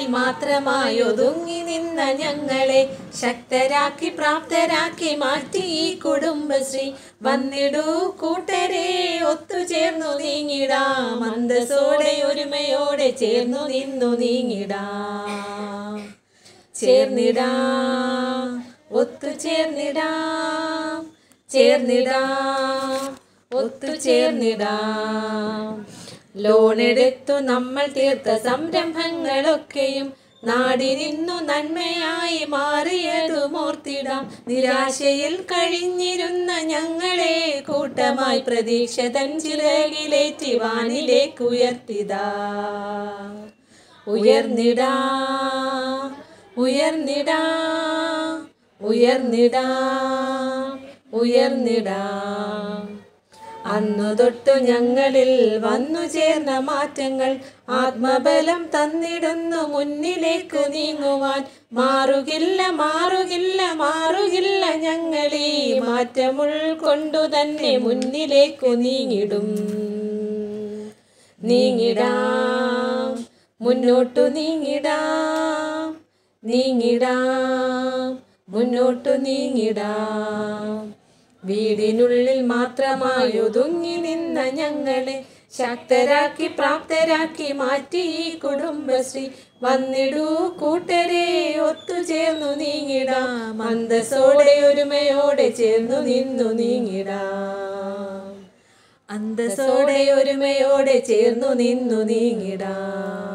മാത്രമായി ഒതുങ്ങി നിന്ന ഞങ്ങളെ ശക്തരാക്കി പ്രാപ്തരാക്കി മാറ്റി ഈ കുടുംബശ്രീ വന്നിടൂ കൂട്ടരെ ഒത്തുചേർന്നു നീങ്ങിടാം മന്ദസോടെ ഒരുമയോടെ ചേർന്നു നിന്നു നീങ്ങിടാം ചേർന്നിടാം ഒത്തുചേർന്നിടാം ചേർന്നിടാം ഒത്തുചേർന്നിടാം ലോണെടുത്തു നമ്മൾ തീർത്ത സംരംഭങ്ങളൊക്കെയും നാടിനിന്നു നന്മയായി മാറിയതുമോർത്തിടാം നിരാശയിൽ കഴിഞ്ഞിരുന്ന ഞങ്ങളെ കൂട്ടമായി പ്രതീക്ഷ തൻ ചിറകിലേറ്റി വാനിലേക്ക് ഉയർത്തിതാ ഉയർന്നിടാം ഉയർന്നിടാം ഉയർന്നിടാം ഉയർന്നിടാം അന്നു തൊട്ടു ഞങ്ങളിൽ വന്നു ചേർന്ന മാറ്റങ്ങൾ ആത്മബലം തന്നിടുന്നു മുന്നിലേക്ക് നീങ്ങുവാൻ മാറുകില്ല മാറുകില്ല മാറുകില്ല ഞങ്ങളീ മാറ്റം ഉൾക്കൊണ്ടു തന്നെ മുന്നിലേക്കു നീങ്ങിടും നീങ്ങിടാം മുന്നോട്ടു നീങ്ങിടാം നീങ്ങിടാം മുന്നോട്ടു നീങ്ങിടാം വീടിനുള്ളിൽ മാത്രമായി ഒതുങ്ങി നിന്ന ഞങ്ങളെ ശക്തരാക്കി പ്രാപ്തരാക്കി മാറ്റി ഈ കുടുംബശ്രീ വന്നിടൂ കൂട്ടരെ ഒത്തുചേർന്നു നീങ്ങിടാം മന്ദസോടെ ഒരുമയോടെ ചേർന്നു നിന്നു നീങ്ങിടാം അന്തസ്സോടെ ഒരുമയോടെ ചേർന്നു നിന്നു നീങ്ങിടാം